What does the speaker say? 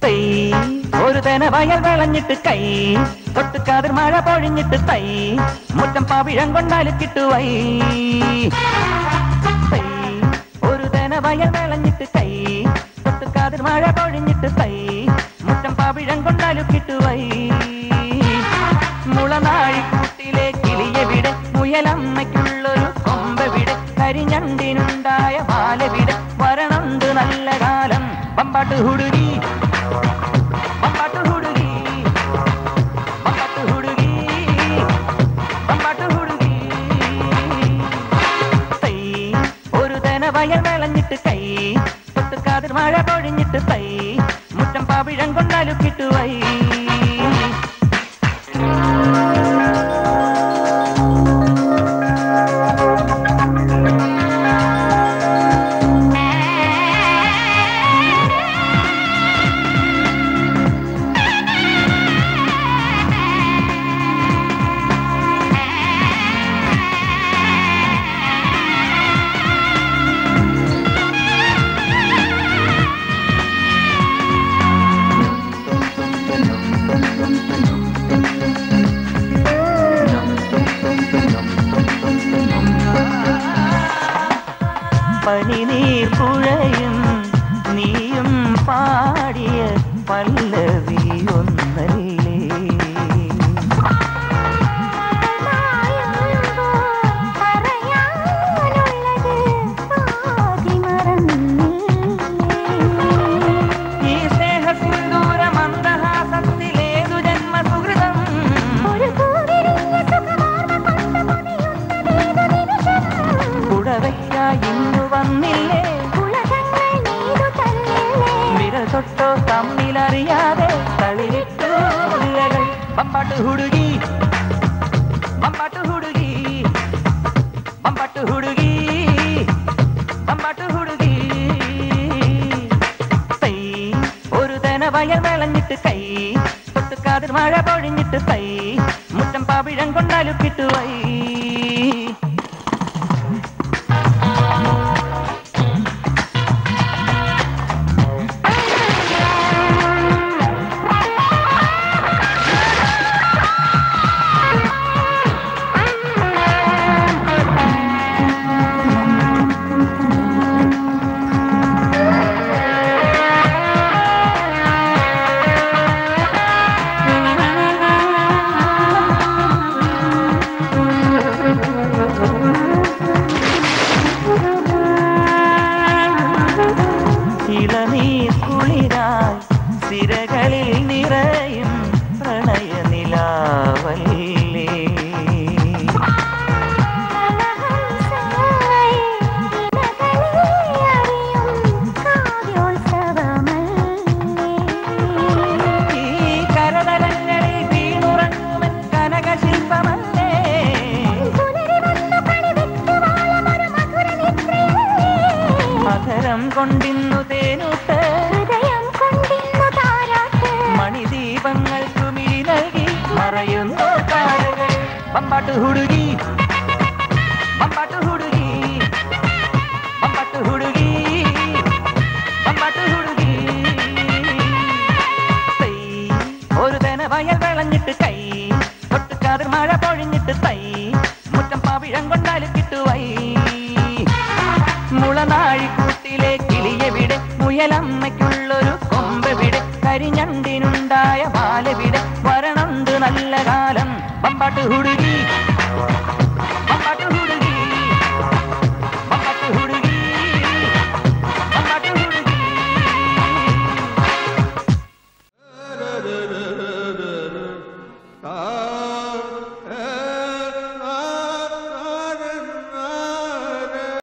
തൈ ഒരു തന വയൽ വിളഞ്ഞിട്ട് കൈ തൊട്ടുകാതിർ മഴ പൊഴിഞ്ഞിട്ട് തൈ മുറ്റം പവിഴം കൊണ്ടാല് കിട്ടുവൈ തൈ ഒരു തന വയൽ വിളഞ്ഞിട്ട് കൈ തൊട്ടുകാതിർ മഴ പൊഴിഞ്ഞിട്ട് തൈ മുറ്റം പവിഴം കൊണ്ടാലു കിട്ടുവൈ മുളനാഴിക്കൂട്ടിലെ കിളിയെവിടെ മുയലമ്മയ്ക്കുള്ളൊരു കൊമ്പെവിടെ കരിഞ്ഞണ്ടിനുണ്ടായ മാലവിടെ വരണുണ്ട് നല്ല കാലം പമ്പാട്ട് ഹുടുകി പമ്പാട്ട് ഹുടുകി പമ്പാട്ട് ഹുടുകി പമ്പാട്ട് ഹുടുകി തൈ ഒരു തന വയൽ വിളഞ്ഞിട്ട് കൈ തൊട്ടുകാതിർ മഴ പൊഴിഞ്ഞിട്ട് തൈ മുറ്റം പവിഴം കൊണ്ടാലു കിട്ടുവൈ പനിനീർ പുഴയും നീയും പാടിയ പല്ലവി ഒന്നല്ലേ ഈ സ്നേഹസിന്ദൂര മന്ദഹാസത്തിലേതു ജന്മസുഹൃതം കുടവയ്ക്കായി ഇന്നു വന്നില്ലേ വിരൽ തൊട്ടോ തമ്മിലറിയാതെ തളിരിട്ടു വിരകൾ പമ്പാട്ട് ഹുടുകി പമ്പാട്ട് ഹുടുകി പമ്പാട്ട് ഹുടുകി പമ്പാട്ട് ഹുടുകി തൈ ഒരു തന വയൽ വിളഞ്ഞിട്ട് കൈ തൊട്ടുകാതിർ മഴ പൊഴിഞ്ഞിട്ട് തൈ മുറ്റം പവിഴം കൊണ്ടാലു കിട്ടുവൈ ഇളനീർ കുളിരായി സിരകളിൽ നിറയും പ്രണയ നിലാവല്ലേ ഈ കരതലങ്ങളിൽ വീണുറങ്ങുമൻ കനകശില്പമല്ലേ മകരം കൊണ്ടിന്നു തേനൂട്ട് മണിദീപങ്ങൾക്കു മിഴി നൽകി മറയുന്നു താരകൾ പമ്പാട്ട് ഹുടുകി പമ്പാട്ട് ഹുടുകി പമ്പാട്ട് ഹുടുകി പമ്പാട്ട് ഹുടുകി തൈ ഒരു തന വയൽ വിളഞ്ഞിട്ട് കൈ തൊട്ടുകാതിർ മഴ പൊഴിഞ്ഞിട്ട് തൈ മുറ്റം പവിഴം കൊണ്ടാല് കിട്ടുവൈ മുളനാഴിക്കൂട്ടിലെ കിളിയെവിടെ മുയലമ്മയ്ക്കുള്ളൊരു കൊമ്പെവിടെ കരിഞ്ഞണ്ടിനുണ്ടായ മാലവിടെ വരണുണ്ട് നല്ല കാലം പമ്പാട്ട് ഹുടുകി